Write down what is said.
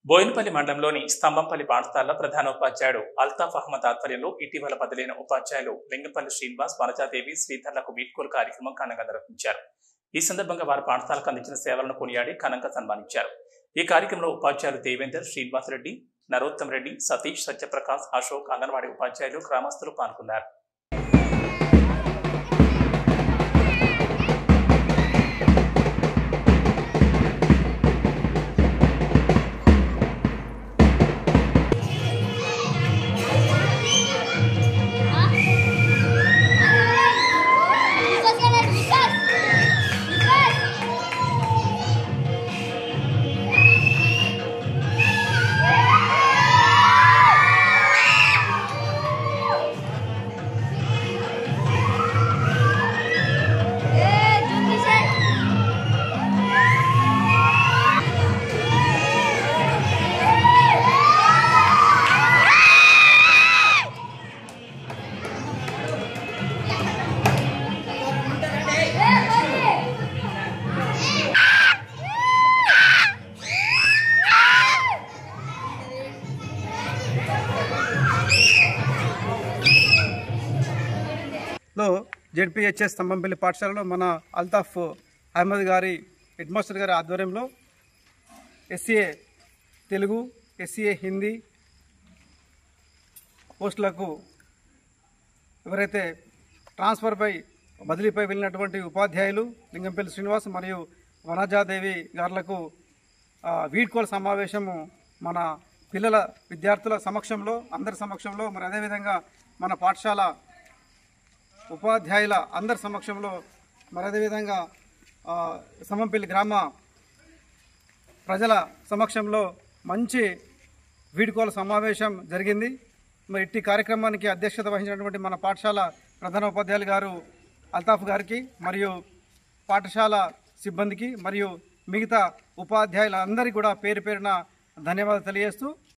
బోయినపల్లి మండలంలోని స్తంభంపల్లి పాఠశాలలో ప్రధానోపాధ్యాయుడు అల్తాఫ్ అహ్మద్ ఆధ్వర్యంలో ఇటీవల బదిలైన ఉపాధ్యాయులు లింగంపల్లి శ్రీనివాస్ వనజాదేవి శ్రీధర్లకు వీడ్కోలు కార్యక్రమం ఘనంగా నిర్వహించారు ఈ సందర్భంగా వారు పాఠశాలకు అందించిన సేవలను కొనియాడి ఘనంగా సన్మానించారు ఈ కార్యక్రమంలో ఉపాధ్యాయులు దేవేందర్ శ్రీనివాస్ రెడ్డి నరోత్తమ్ రెడ్డి సతీష్ సత్యప్రకాశ్ అశోక్ అంగన్వాడీ ఉపాధ్యాయులు గ్రామస్తులు పాల్గొన్నారు Social Vikas. Vikas. Eh, Jumbi sir. Eh, Bobby. లో జెడ్పిహెచ్ఎస్ స్తంభంపల్లి పాఠశాలలో మన అల్తాఫ్ అహ్మద్ గారి హెడ్ మాస్టర్ గారి ఆధ్వర్యంలో ఎస్సీఏ తెలుగు ఎస్సీఏ హిందీ పోస్టులకు ఎవరైతే ట్రాన్స్ఫర్పై బదిలీపై వెళ్ళినటువంటి ఉపాధ్యాయులు లింగంపల్లి శ్రీనివాస్ మరియు వనజాదేవి గారులకు ఆ, వీడ్కోల సమావేశము మన పిల్లల విద్యార్థుల సమక్షంలో అందరి సమక్షంలో మరి అదేవిధంగా మన పాఠశాల ఉపాధ్యాయుల అందరి సమక్షంలో మరి అదేవిధంగా ఆ, సమంపల్లి గ్రామ ప్రజల సమక్షంలో మంచి వీడ్కోల సమావేశం జరిగింది మరి ఇట్టి కార్యక్రమానికి అధ్యక్షత వహించినటువంటి మన పాఠశాల ప్రధాన ఉపాధ్యాయులు గారు అల్తాఫ్ గారికి మరియు పాఠశాల సిబ్బందికి మరియు మిగతా ఉపాధ్యాయులందరికీ కూడా పేరు పేరున ధన్యవాదాలు తెలియజేస్తూ